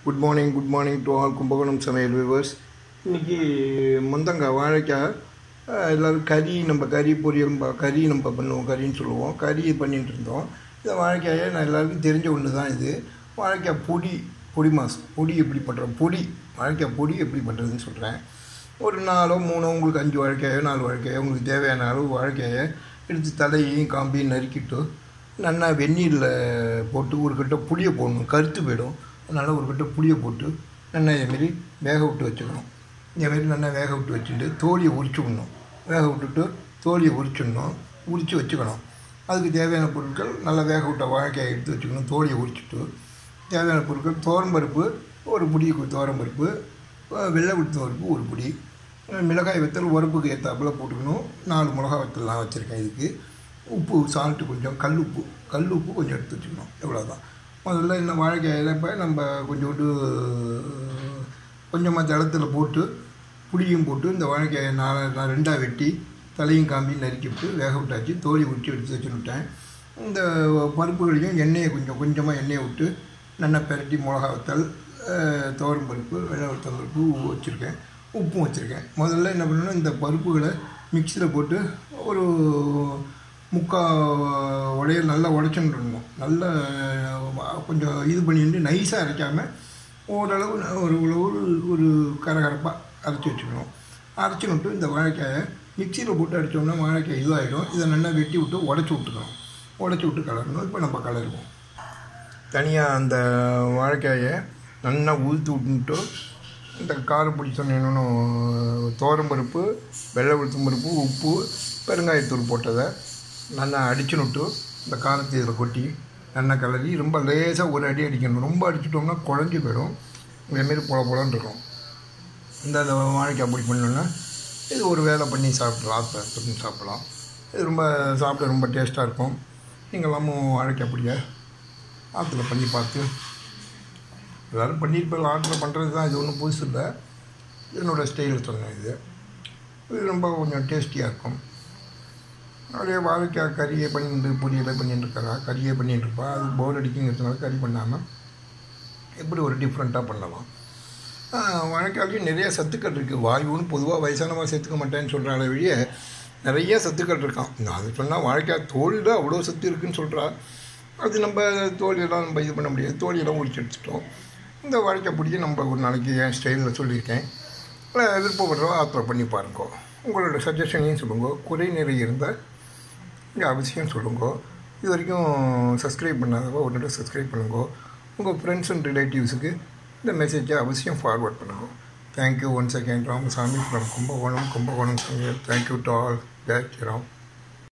good morning good morning to all Kumbakonam சமையல் viewers இன்றைக்கி மொந்தங்காய் வாழைக்காய் அஹ், எல்லோரும் கறி நம்ம கறி பொரியல் ப- கறி நம்ம பண்ணுவோம் கறின்னு சொல்லுவோம் கறி பண்ணிட்டு இருந்தோம் இந்த வாழைக்காயை நான் எல்லாருக்கும் தெரிஞ்ச ஒன்று தான் இது வாழைக்காய் பொடி பொடி மாஸ் பொடி எப்படி பண்ணுறோம் பொடி வாழைக்காய் பொடி எப்படி பண்ணுறதுன்னு சொல்கிறேன் ஒரு நாலோ மூணோ உங்களுக்கு அஞ்சு வாழைக்காயோ நாலு வாழைக்காயோ உங்களுக்கு தேவையான அளவு வாழைக்காயை எடுத்து தலையையும் காம்பையும் நறுக்கிட்டு நல்லா வெந்நீரில் போட்டு ஒரு கட்டை புளியை போடணும் கருத்து போயிடும் அதனால் ஒரு கட்டை புளியை போட்டு நல்லா இதேமாரி வேக விட்டு வச்சுக்கணும் இதேமாரி நல்லா வேக விட்டு வச்சுட்டு தோலியை உரிச்சுக்கணும் வேக விட்டுட்டு தோலியை உரிச்சிடணும் உரித்து வச்சுக்கணும் அதுக்கு தேவையான பொருட்கள் நல்லா வேக விட்ட வாழைக்காயை எடுத்து வச்சுக்கணும் தோலியை உரிச்சிட்டு தேவையான பொருட்கள் துவரம்பருப்பு ஒரு புடி துவரம்பருப்பு அஹ் வெள்ளை உளுத்தம் பருப்பு ஒரு புடி அஹ் மிளகாய் வத்தல் உரப்புக்கு ஏற்றாப்புல போட்டுக்கணும் நாலு மிளகாய் வத்தல்லாம் வச்சுருக்கேன் இதுக்கு உப்பு சால்ட்டு கொஞ்சம் கல் உப்பு கல் உப்பு கொஞ்சம் எடுத்து வச்சுக்கணும் இவ்வளோதான் முதல்ல இந்த வாழைக்காயில் இப்போ நம்ம கொஞ்சோண்டு கொஞ்சமாக ஜலத்தில் போட்டு புளியும் போட்டு இந்த வாழைக்காயை நாலு நான் ரெண்டாக வெட்டி தலையும் காம்பி நறுக்கி விட்டு வேக விட்டாச்சு தோலி விட்டு எடுத்து வச்சுருட்டேன் இந்த பருப்புகளையும் எண்ணெயை கொஞ்சம் கொஞ்சமாக எண்ணெயை விட்டு நல்லா பெரட்டி மிளகா வத்தல் அஹ், துவரம் பருப்பு வெள்ளை வத்தல் பருப்பு வச்சுருக்கேன் உப்பும் வச்சுருக்கேன் முதல்ல என்ன பண்ணணும் இந்த பருப்புகளை மிக்சியில் போட்டு ஒரு முக்கால் உடையல் நல்லா உடைச்சுட்டுருணும் நல்லா அஹ், கொஞ்சம் இது பண்ணிட்டு நைஸாக அரைக்காமல் ஓரளவு ந- ஒரு ஒரு ஒரு கரகரப்பாக அரைச்சி வச்சுக்கணும் அரைச்சி விட்டு இந்த வாழைக்காயை மிக்சியில் போட்டு அடித்தோம்னா வாழைக்காய் இதுவாகிடும் இதை நல்லா வெட்டி விட்டு உடச்சி விட்டுக்கணும் உடச்சி விட்டு கலரணும் இப்போ நம்ம கலருவோம் தனியாக அந்த வாழைக்காயை நல்லா உளுத்து விட்டுட்டு இந்த காரப்பொடி சொன்னேன்னு பருப்பு வெள்ளை உளுத்தம் பருப்பு உப்பு பெருங்காயத்தூள் போட்டதை நல்லா அடிச்சு விட்டு இந்த காரத்தை இதில் கொட்டி நல்லா கலரி ரொம்ப லேசாக ஒரு அடி அடிக்கணும் ரொம்ப அடிச்சிட்டோம்னா குழஞ்சி போயிடும் இதேமாரி பொல பொலன்னு இருக்கும் இந்த அந்த வாழைக்காய் பொடி பண்ணோன்னா இது ஒரு வேலை பண்ணி சாப்பிட்லாம் ஆற்ற பண்ணி சாப்பிட்லாம் இது ரொம்ப சாப்பிட ரொம்ப டேஸ்ட்டாக இருக்கும் நீங்களாமும் வாழைக்காய் பொடியை ஆற்றுல பண்ணி பார்த்து எல்லோரும் பண்ணியிருப்பாங்க ஆற்றில் பண்ணுறது தான் இது ஒன்றும் புதுசு இல்லை என்னோடய ஸ்டைலில் சொன்னேன் இது இது ரொம்ப கொஞ்சம் டேஸ்டியாக இருக்கும் அப்படியே வாழைக்காய் கறியை பண்ணிட்டு பொரியலை பண்ணிட்டு இருக்கிறா கறியை பண்ணிட்டு இருப்பா அது போர் அடிக்குங்கிறதுனால கறி பண்ணாமல் எப்படி ஒரு டிஃப்ரெண்ட்டாக பண்ணலாம் வாழைக்காய்லையும் நிறைய சத்துக்கள் இருக்குது வாயுன்னு பொதுவாக வயசானவங்க சேர்த்துக்க மாட்டேன்னு சொல்கிறாங்களே வழிய நிறைய சத்துக்கள் இருக்கான் நான் அது சொன்னால் வாழைக்காய் தோலில் அவ்வளோ சத்து இருக்குன்னு சொல்கிறா அது நம்ம தோலியெல்லாம் நம்ம இது பண்ண முடியாது தோலியெல்லாம் உரிச்சு எடுத்துட்டோம் இந்த வாழைக்காய் பிடிச்சி நம்ம ஒரு நாளைக்கு என் ஸ்டைலில் சொல்லியிருக்கேன் இல்லை விருப்பப்படுறோம் ஆத்திர பண்ணி பாருங்க உங்களோட சஜஷனையும் சொல்லுங்க குறை நிறை இருந்தால் இங்கே அவசியம் சொல்லுங்க இது வரைக்கும் சப்ஸ்கிரைப் பண்ணாதவோ உடனே சப்ஸ்கிரைப் பண்ணுங்க உங்கள் ஃப்ரெண்ட்ஸ் அண்ட் ரிலேட்டிவ்ஸுக்கு இந்த மெசேஜை அவசியம் ஃபார்வர்ட் பண்ணுங்க thank you one second Ramasamy from Kumbakonam Kumbakonam thank you to all ஜெய் ஸ்ரீராம்